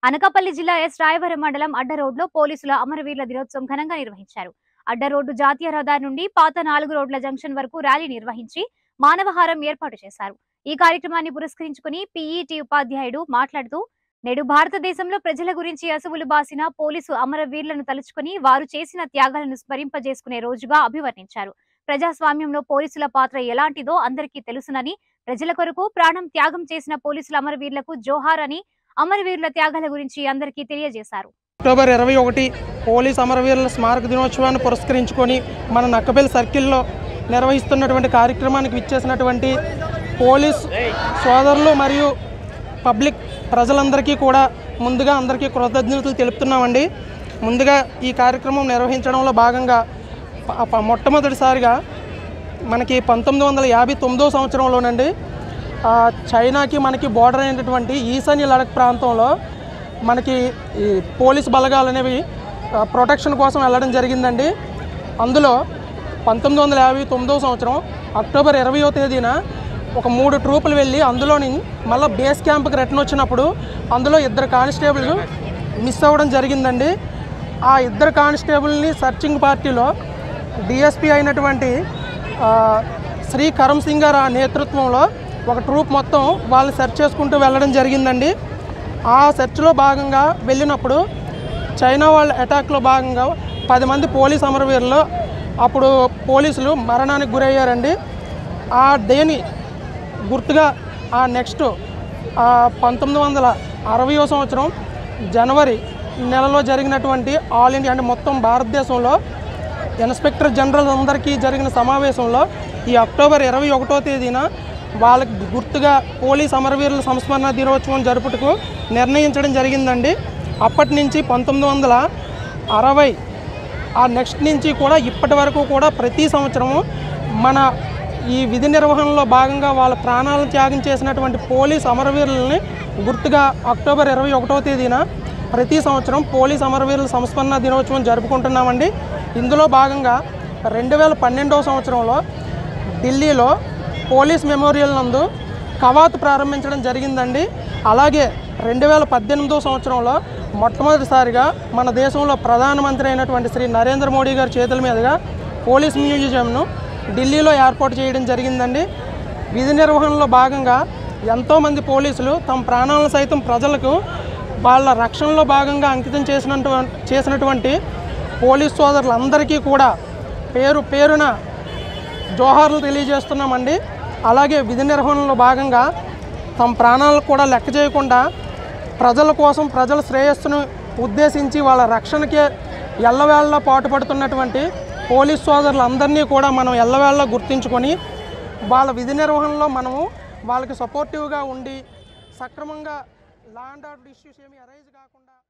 అనకాపల్లి జిల్లా ఎస్ రాయవరం మండలం అడ్డ రోడ్లో పోలీసుల అమరవీరుల దినోత్సవం ఘనంగా నిర్వహించారు అడ్డ రోడ్డు జాతీయ రహదారి నుండి పాత నాలుగు రోడ్ల జంక్షన్ వరకు ర్యాలీ నిర్వహించి మానవహారం ఏర్పాటు చేశారు ఈ కార్యక్రమాన్ని పురస్కరించుకుని పీఈటీ ఉపాధ్యాయుడు మాట్లాడుతూ నేడు భారతదేశంలో ప్రజల గురించి అసువులు బాసిన పోలీసు అమరవీరులను తలుచుకుని వారు చేసిన త్యాగాలను స్మరింపజేసుకునే రోజుగా అభివర్ణించారు ప్రజాస్వామ్యంలో పోలీసుల పాత్ర ఎలాంటిదో అందరికీ తెలుసునని ప్రజల కొరకు ప్రాణం త్యాగం చేసిన పోలీసుల అమరవీరులకు జోహార్ అని అమరవీరుల త్యాగాల గురించి అందరికీ తెలియజేశారు అక్టోబర్ ఇరవై ఒకటి పోలీస్ అమరవీరుల స్మారక దినోత్సవాన్ని పురస్కరించుకొని మన నక్కబెల్లి సర్కిల్లో నిర్వహిస్తున్నటువంటి కార్యక్రమానికి విచ్చేసినటువంటి పోలీస్ సోదరులు మరియు పబ్లిక్ ప్రజలందరికీ కూడా ముందుగా అందరికీ కృతజ్ఞతలు తెలుపుతున్నామండి ముందుగా ఈ కార్యక్రమం నిర్వహించడంలో భాగంగా ప- ప- మొట్టమొదటిసారిగా మనకి పంతొమ్మిది వందల యాభై తొమ్మిదో సంవత్సరంలోనండి ఆ, చైనాకి మనకి బోర్డర్ అయినటువంటి ఈశాన్య లడక్ ప్రాంతంలో మనకి ఈ పోలీస్ బలగాలు అనేవి ఆ, ప్రొటెక్షన్ కోసం వెళ్ళడం జరిగిందండి అందులో పంతొమ్మిది వందల యాభై తొమ్మిదో సంవత్సరం అక్టోబర్ ఇరవయో తేదీన ఒక మూడు ట్రూపులు వెళ్ళి అందులోని మళ్ళీ బేస్ క్యాంప్కి రిటర్న్ వచ్చినప్పుడు అందులో ఇద్దరు కానిస్టేబుల్స్ మిస్ అవ్వడం జరిగిందండి ఆ ఇద్దరు కానిస్టేబుల్ని సర్చింగ్ పార్టీలో డిఎస్పి అయినటువంటి ఆ, శ్రీ కరం సింగ్ గారు ఆ నేతృత్వంలో ఒక ట్రూప్ మొత్తం వాళ్ళు సెర్చ్ చేసుకుంటూ వెళ్ళడం జరిగిందండి ఆ సెర్చ్లో భాగంగా వెళ్ళినప్పుడు చైనా వాళ్ళ అటాక్లో భాగంగా పది మంది పోలీస్ అమరవీరులు అప్పుడు పోలీసులు మరణానికి గురయ్యారండి ఆ డేని గుర్తుగా ఆ నెక్స్ట్ పంతొమ్మిది వందల అరవయో సంవత్సరం జనవరి నెలలో జరిగినటువంటి ఆల్ ఇండియా అంటే మొత్తం భారతదేశంలో ఇన్స్పెక్టర్ జనరల్ అందరికీ జరిగిన సమావేశంలో ఈ అక్టోబర్ ఇరవై ఒకటో తేదీన వాళ్ళకి గుర్తుగా పోలీస్ అమరవీరుల సంస్మరణ దినోత్సవం జరుపుటకు నిర్ణయించడం జరిగిందండి అప్పటి నుంచి పంతొమ్మిది వందల అరవై ఆ నెక్స్ట్ నుంచి కూడా ఇప్పటి వరకు కూడా ప్రతి సంవత్సరము మన ఈ విధి నిర్వహణలో భాగంగా వాళ్ళ ప్రాణాలను త్యాగం చేసినటువంటి పోలీస్ అమరవీరులని గుర్తుగా అక్టోబర్ ఇరవై ఒకటో తేదీన ప్రతి సంవత్సరం పోలీస్ అమరవీరుల సంస్మరణ దినోత్సవం జరుపుకుంటున్నామండి ఇందులో భాగంగా రెండు వేల పన్నెండవ సంవత్సరంలో ఢిల్లీలో పోలీస్ మెమోరియల్ నందు కవాతు ప్రారంభించడం జరిగిందండి అలాగే రెండు వేల పద్దెనిమిదో సంవత్సరంలో మొట్టమొదటిసారిగా మన దేశంలో ప్రధానమంత్రి అయినటువంటి శ్రీ నరేంద్ర మోడీ గారి చేతుల మీదుగా పోలీస్ మ్యూజియంను ఢిల్లీలో ఏర్పాటు చేయడం జరిగిందండి విధి నిర్వహణలో భాగంగా ఎంతోమంది పోలీసులు తమ ప్రాణాలను సైతం ప్రజలకు వాళ్ళ రక్షణలో భాగంగా అంకితం చేసినటువంటి చేసినటువంటి పోలీస్ సోదరులందరికీ కూడా పేరు పేరున జోహార్లు తెలియజేస్తున్నామండి అలాగే విధి నిర్వహణలో భాగంగా తమ ప్రాణాలను కూడా లెక్క చేయకుండా ప్రజల కోసం ప్రజల శ్రేయస్సును ఉద్దేశించి వాళ్ళ రక్షణకే ఎల్లవేళ్ళ పాటుపడుతున్నటువంటి పోలీస్ సోదరులందరినీ కూడా మనం ఎల్లవేళ్ళ గుర్తించుకొని వాళ్ళ విధి నిర్వహణలో మనము వాళ్ళకి సపోర్టివ్గా ఉండి సక్రమంగా లా అండ్ ఆర్డర్ ఇష్యూస్ ఏమి అరైజ్ కాకుండా